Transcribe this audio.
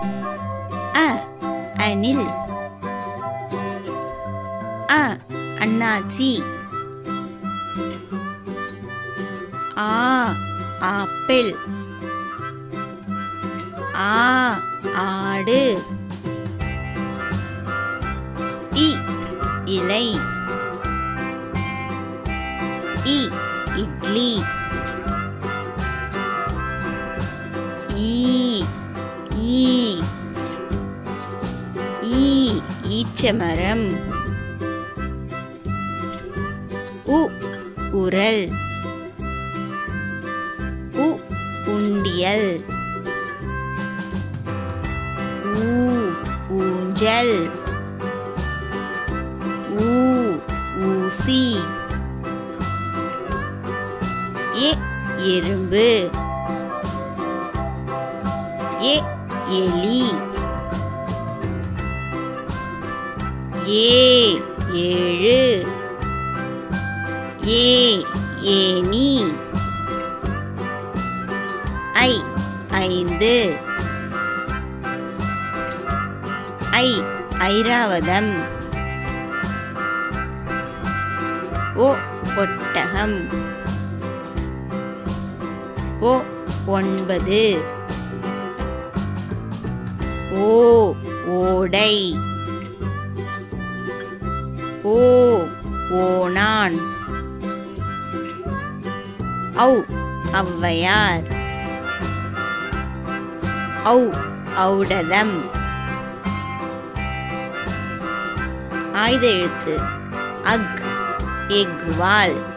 அ அணில் அ அண்ணாச்சி ஆ ஆப்பிள் ஆ ஆடு இ இலை இ இட்லி ஈ ஈ ஈ ஈச்சமரம் உ உரல் உ உண்டியல் ஊ ஊஞ்சல் ஊ ஊசி எ எறும்பு எ எலி ஏ ஏழு ஏ ஏனி ஐ ஐந்து ஐ ஐராவதம் ஓ ஒட்டகம் ஓ ஒன்பது ஓ ஓடை ஓ ஓணான் ஔ ஔவையார் ஔ ஔடதம் ஆயுத எழுத்து அக் எக்வால்